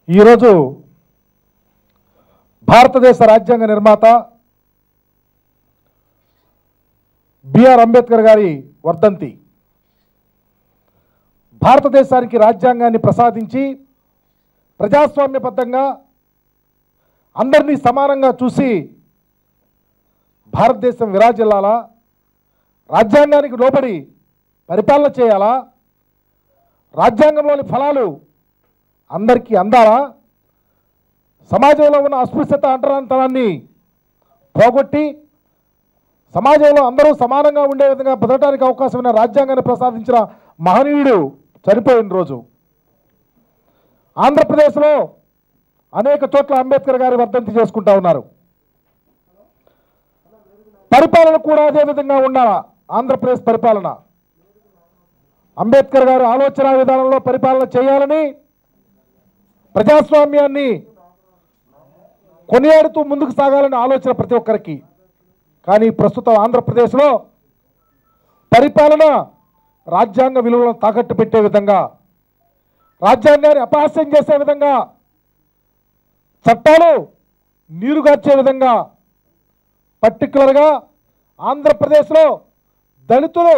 ఈరోజు భారతదేశ రాజ్యాంగ నిర్మాత బిఆర్ అంబేద్కర్ గారి వర్ధంతి భారతదేశానికి రాజ్యాంగాన్ని ప్రసాదించి ప్రజాస్వామ్యబద్ధంగా అందరినీ సమానంగా చూసి భారతదేశం విరాజిల్లాలా రాజ్యాంగానికి లోబడి పరిపాలన చేయాలా రాజ్యాంగంలోని ఫలాలు అందరికీ అందాలా సమాజంలో ఉన్న అస్పృశ్యత అంటరాంతరాన్ని పోగొట్టి సమాజంలో అందరూ సమానంగా ఉండే విధంగా బతకడానికి అవకాశం ఉన్న రాజ్యాంగాన్ని ప్రసాదించిన మహనీయుడు చనిపోయిన రోజు ఆంధ్రప్రదేశ్లో అనేక చోట్ల అంబేద్కర్ గారి వర్ధంతి చేసుకుంటా ఉన్నారు పరిపాలన కూడా అదే విధంగా ఉండాలా ఆంధ్రప్రదేశ్ పరిపాలన అంబేద్కర్ గారు ఆలోచన విధానంలో పరిపాలన చేయాలని ప్రజాస్వామ్యాన్ని కొనియాడుతూ ముందుకు సాగాలని ఆలోచన ప్రతి ఒక్కరికి కానీ ప్రస్తుతం ఆంధ్రప్రదేశ్లో పరిపాలన రాజ్యాంగ విలువలను తాకట్టు పెట్టే విధంగా రాజ్యాంగాన్ని అపహాస్యం చేసే విధంగా చట్టాలు నీరుగార్చే విధంగా పర్టికులర్గా ఆంధ్రప్రదేశ్లో దళితులు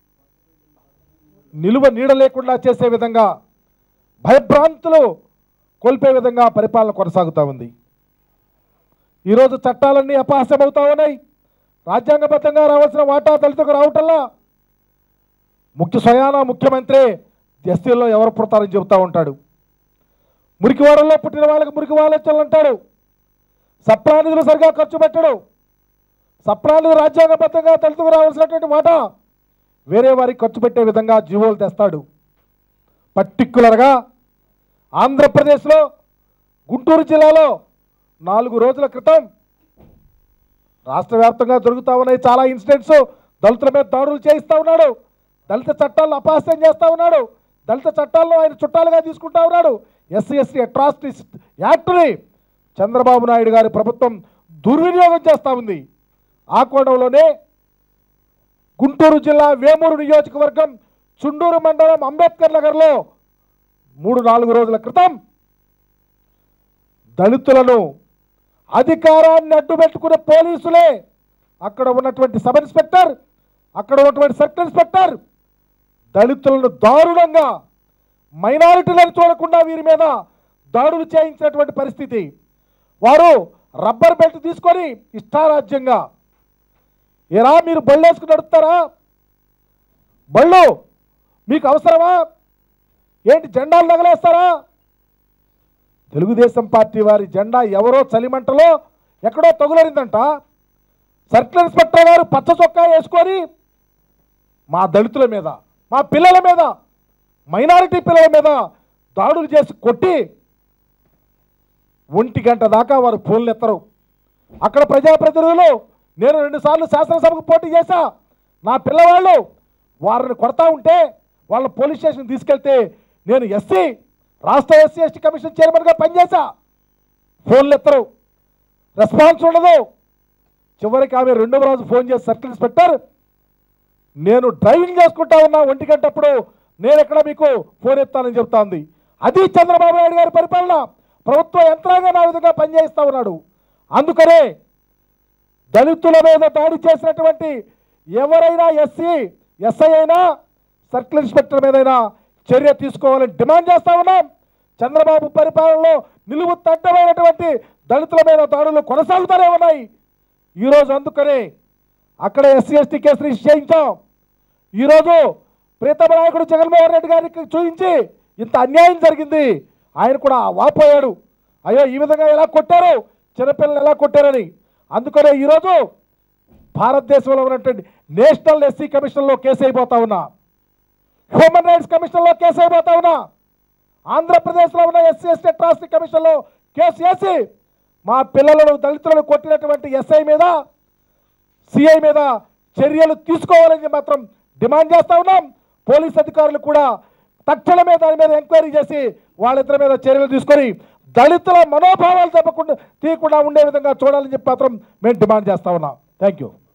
నిలువ నీడ లేకుండా చేసే విధంగా భయభ్రాంతులు కోల్పే విధంగా పరిపాలన కొనసాగుతూ ఉంది ఈరోజు చట్టాలన్నీ అపహాస్యమవుతా ఉన్నాయి రాజ్యాంగబద్ధంగా రావాల్సిన వాటా దళితులకు రావటంలా ముఖ్య స్వయాన ముఖ్యమంత్రి ఎస్సీల్లో ఎవరు పుడతారని చెబుతూ ఉంటాడు మురికివాడల్లో పుట్టిన వాళ్ళకి మురికి వాళ్ళొచ్చాలు అంటాడు సప్రానిధులు సరిగా ఖర్చు పెట్టడు సప్రానిధులు రాజ్యాంగబద్ధంగా దళితులకు రావాల్సినటువంటి వాటా వేరే వారికి ఖర్చు పెట్టే విధంగా జీవోలు తెస్తాడు పర్టిక్యులర్గా ఆంధ్రప్రదేశ్లో గుంటూరు జిల్లాలో నాలుగు రోజుల క్రితం రాష్ట్ర వ్యాప్తంగా జరుగుతూ ఉన్నాయి చాలా ఇన్సిడెంట్స్ దళితుల మీద దాడులు చేయిస్తూ ఉన్నాడు దళిత చట్టాలను అపహాస్యం చేస్తూ ఉన్నాడు దళిత చట్టాలను ఆయన చుట్టాలుగా తీసుకుంటా ఉన్నాడు ఎస్సీ ఎస్టీ అట్రాసిటీస్ యాక్ట్ని చంద్రబాబు నాయుడు గారి ప్రభుత్వం దుర్వినియోగం చేస్తూ ఉంది ఆ కోణంలోనే గుంటూరు జిల్లా వేమూరు నియోజకవర్గం చుండూరు మండలం అంబేద్కర్ నగర్లో మూడు నాలుగు రోజుల క్రితం దళితులను అధికారాన్ని అడ్డుపెట్టుకునే పోలీసులే అక్కడ ఉన్నటువంటి సబ్ ఇన్స్పెక్టర్ అక్కడ ఉన్నటువంటి సర్కిల్ ఇన్స్పెక్టర్ దళితులను దారుణంగా మైనారిటీలను చూడకుండా వీరి మీద దాడులు చేయించినటువంటి పరిస్థితి వారు రబ్బర్ బెల్ట్ తీసుకొని ఇష్టారాజ్యంగా ఏరా మీరు బళ్ళు వేసుకుని నడుపుతారా బళ్ళు మీకు అవసరమా ఏంటి జెండాలు నగలేస్తారా తెలుగుదేశం పార్టీ వారి జెండా ఎవరో చలిమంటలో ఎక్కడో తగులరిందంట సర్కిల్ ఇన్స్పెక్టర్ గారు పచ్చ చొక్కా వేసుకొని మా దళితుల మీద మా పిల్లల మీద మైనారిటీ పిల్లల మీద దాడులు చేసి కొట్టి ఒంటి గంట దాకా వారు ఫోన్లు ఎత్తరు అక్కడ ప్రజాప్రతినిధులు నేను రెండుసార్లు శాసనసభకు పోటీ చేశా నా పిల్లవాళ్ళు వారిని కొడతా ఉంటే వాళ్ళ పోలీస్ స్టేషన్ తీసుకెళ్తే నేను ఎస్సీ రాష్ట్ర ఎస్సీ ఎస్టీ కమిషన్ చైర్మన్గా పనిచేశా ఫోన్లు ఎత్తరు రెస్పాన్స్ ఉండదు చివరికి ఆమె రెండవ రోజు ఫోన్ చేసి సర్కిల్ ఇన్స్పెక్టర్ నేను డ్రైవింగ్ చేసుకుంటా ఉన్నా ఒంటి గంటప్పుడు నేను ఎక్కడ మీకు ఫోన్ ఎత్తానని చెప్తా ఉంది అది చంద్రబాబు నాయుడు గారి పరిపాలన ప్రభుత్వ యంత్రాంగం ఆ విధంగా పనిచేస్తా ఉన్నాడు అందుకనే దళితుల మీద దాడి చేసినటువంటి ఎవరైనా ఎస్సీ ఎస్ఐ అయినా సర్కిల్ ఇన్స్పెక్టర్ మీదైనా చర్య తీసుకోవాలని డిమాండ్ చేస్తా ఉన్నాం చంద్రబాబు పరిపాలనలో నిలువు తట్టమైనటువంటి దళితుల మీద దాడులు కొనసాగుతూనే ఉన్నాయి ఈరోజు అందుకనే అక్కడ ఎస్సీ ఎస్టీ కేసు రిజిస్టర్ చేయించాం ఈరోజు ప్రీతమ నాయకుడు జగన్మోహన్ రెడ్డి గారికి చూపించి ఇంత అన్యాయం జరిగింది ఆయన కూడా వాపోయాడు అయ్యో ఈ విధంగా ఎలా కొట్టారు చిన్నపిల్లలు ఎలా కొట్టారని అందుకనే ఈరోజు భారతదేశంలో ఉన్నటువంటి నేషనల్ ఎస్సీ కమిషన్లో కేసు అయిపోతా ఉన్నా హ్యూమన్ రైట్స్ కమిషన్లో కేసు అయిపోతా ఉన్నా ఆంధ్రప్రదేశ్లో ఉన్న ఎస్సీ ఎస్టీ అట్రాసిటీ కమిషన్లో కేసు వేసి మా పిల్లలను దళితులను కొట్టినటువంటి ఎస్ఐ మీద సిఐ మీద చర్యలు తీసుకోవాలని మాత్రం డిమాండ్ చేస్తా ఉన్నాం పోలీస్ అధికారులు కూడా తక్షణమే దాని మీద ఎంక్వైరీ చేసి వాళ్ళిద్దరి మీద చర్యలు తీసుకొని దళితుల మనోభావాలు తప్పకుండా తీయకుండా ఉండే విధంగా చూడాలని చెప్పి మాత్రం మేము డిమాండ్ చేస్తా ఉన్నాం థ్యాంక్ యూ